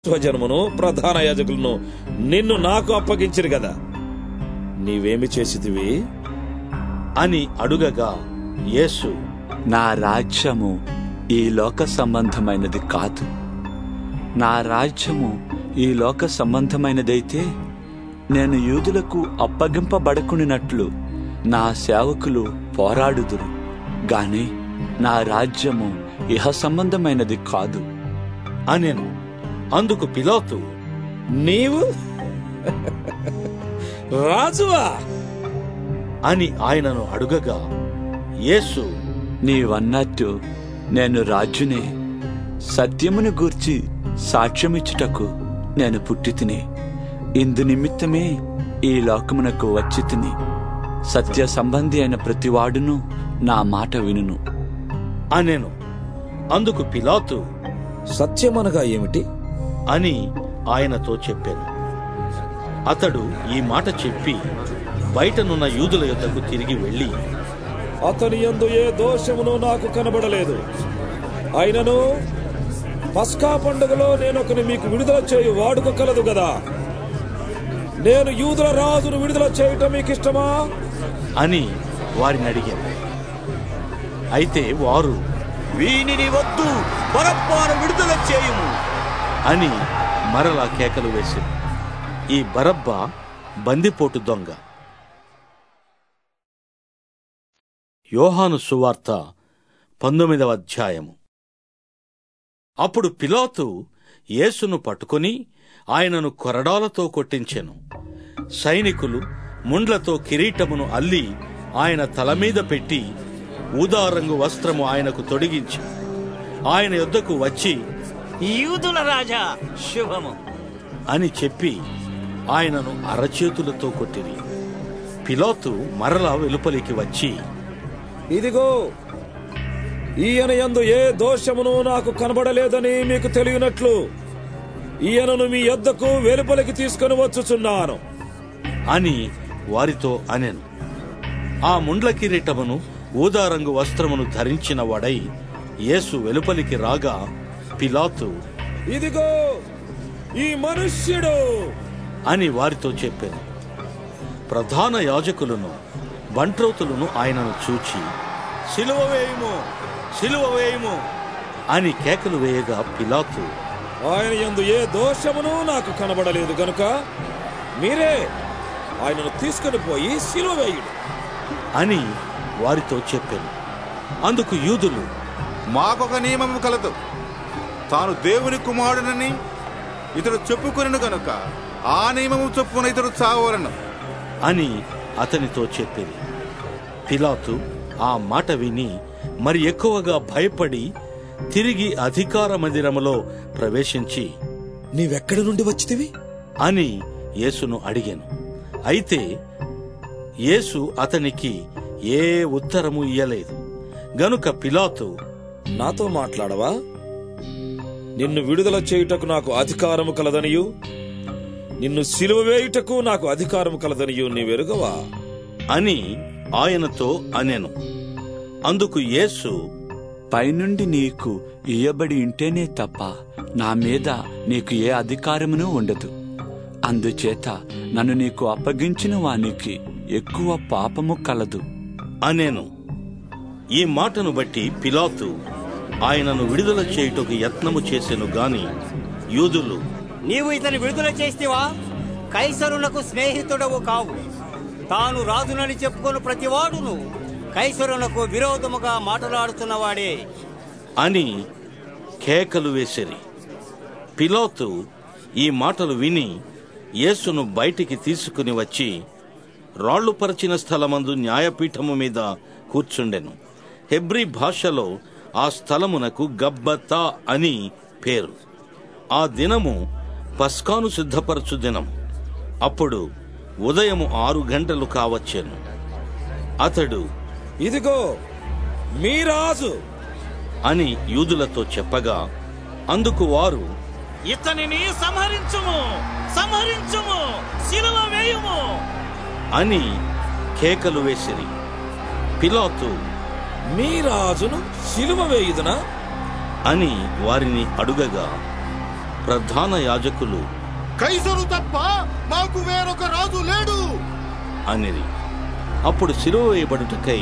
స్వజనమును ప్రధాన యాజకులను నిన్ను నాకు అప్పగించిరు కదా నీవేమి చేసితివి అని అడుగగా యేసు నా రాజ్యము ఈ లోక సంబంధమైనది కాదు నా రాజ్యము ఈ లోక సంబంధమైనదైతే నేను యూదులకు అప్పగింపబడకునినట్లు నా సేవకులు పోరాడుదురు గాని నా రాజ్యము ఇహ సంబంధమైనది కాదు అనెను అందుకు పిలాతు నీవు రాజువా అని ఆయనను అడుగగా యేసు నీవన్నట్టు నేను రాజునే సత్యమును గూర్చి సాక్ష్యమిచ్చుటకు నేను పుట్టి తిని ఇందు నిమిత్తమే ఈ లోకమునకు వచ్చి తిని సత్య సంబంధి అయిన ప్రతివాడును నా మాట వినును అనెను అందుకు పిలాతు సత్యమనగా ఏమిటి అని ఆయనతో చెప్పాను అతడు ఈ మాట చెప్పి బయటనున్న యూదుల యొద్దకు తిరిగి వెళ్ళి అతని యందు ఏ దోషమును నాకు కనబడలేదు అయినను పస్కా పండుగలో నేను ఒకని మీకు విడుదల చేయు వాడుక కలదు కదా నేను యూదుల రాజును విడుదల చేయటం మీకు ఇష్టమా అని వారిని అడిగాను అయితే వారు వీనిని వద్దు బరబ్బాను విడుదల చేయుము అని మరలా కేకలు వేసింది ఈ బరబ్బ బందిపోటు దొంగ యోహాను సువార్త పంతొమ్మిదవ అధ్యాయము అప్పుడు పిలాతు యేసును పట్టుకొని ఆయనను కొరడాలతో కొట్టించెను సైనికులు ముండ్లతో కిరీటమును అల్లి ఆయన తల మీద పెట్టి ఊదారంగు వస్త్రము ఆయనకు తొడిగించి ఆయన యొద్దకు వచ్చి యూదుల రాజా శుభము అని చెప్పి ఆయనను అరచేతులతో కొట్టిరి పిలాతు మరలా వెలుపలికి వచ్చి ఇదిగో ఈయన యందు ఏ దోషమును నాకు కనబడలేదని మీకు తెలియనట్లు ఈయనను మీ యొద్దకు వెలుపలికి తీసుకొని వచ్చుచున్నాను అని వారితో అనెను ఆ ముండ్ల కిరీటమును ఊదారంగు వస్త్రమును ధరించిన వాడై యేసు వెలుపలికి రాగా పిలాతు ఇదిగో ఈ మనుష్యుడు అని వారితో చెప్పాను ప్రధాన యాజకులను బంట్రోతులను ఆయనను చూచి సిలువ వేయుము సిలువ వేయుము అని కేకలు వేయగా పిలాతు ఆయన యందు ఏ దోషమును నాకు కనబడలేదు గనుక మీరే ఆయనను తీసుకొని పోయి సిలువ వేయుడు అని వారితో చెప్పాను అందుకు యూదులు మాకొక నియమము కలదు తాను దేవుని కుమారుడనని ఇతడు చెప్పుకొనను గనుక ఆ నియమము చొప్పున ఇతడు చావలను అని అతనితో చెప్పింది పిలాతు ఆ మాట విని మరి ఎక్కువగా భయపడి తిరిగి అధికార మందిరములో ప్రవేశించి నీవెక్కడి నుండి వచ్చితివి అని యేసును అడిగాను అయితే యేసు అతనికి ఏ ఉత్తరము ఇయ్యలేదు గనుక పిలాతు నాతో మాట్లాడవా నిన్ను విడుదల చేయుటకు నాకు అధికారము కలదనియు నిన్ను సిలువ వేయుటకు నాకు అధికారము కలదనియు నీవెరుగవా అని ఆయనతో అనెను అందుకు యేసు పైనుండి నీకు ఇయ్యబడి ఉంటేనే తప్ప నా మీద నీకు ఏ అధికారమును ఉండదు అందుచేత నన్ను నీకు అప్పగించిన వానికి ఎక్కువ పాపము కలదు అనెను ఈ మాటను బట్టి పిలాతు ఆయనను విడుదల చేయుటకు యత్నము చేసెను గాని యూదులు నీవు ఇతని విడుదల చేస్తేవా కైసరులకు స్నేహితుడవు కావు తాను రాజునని చెప్పుకొని ప్రతివాడును కైసరులకు విరోధముగా మాట్లాడుతున్నవాడే అని కేకలు వేసిరి పిలాతు ఈ మాటలు విని యేసును బయటికి తీసుకుని వచ్చి రాళ్లు పరిచిన స్థలమందు న్యాయపీఠము మీద కూర్చుండెను హెబ్రీ భాషలో ఆ స్థలమునకు గబ్బతా అని పేరు ఆ దినము పస్కాను సిద్ధపరచు దినం అప్పుడు ఉదయము ఆరు గంటలు కావచ్చెను అతడు ఇదిగో మీ రాజు అని యూదులతో చెప్పగా అందుకు వారు ఇతనిని సంహరించుము సంహరించుము శిలువ వేయుము అని కేకలు వేసిరి పిలాతు మీ రాజును సిలువ వేయుదునా అని వారిని అడుగగా ప్రధాన యాజకులు కైసరు తప్ప మాకు వేరొక రాజు లేడు అనిరి అప్పుడు సిలువ వేయబడుటకై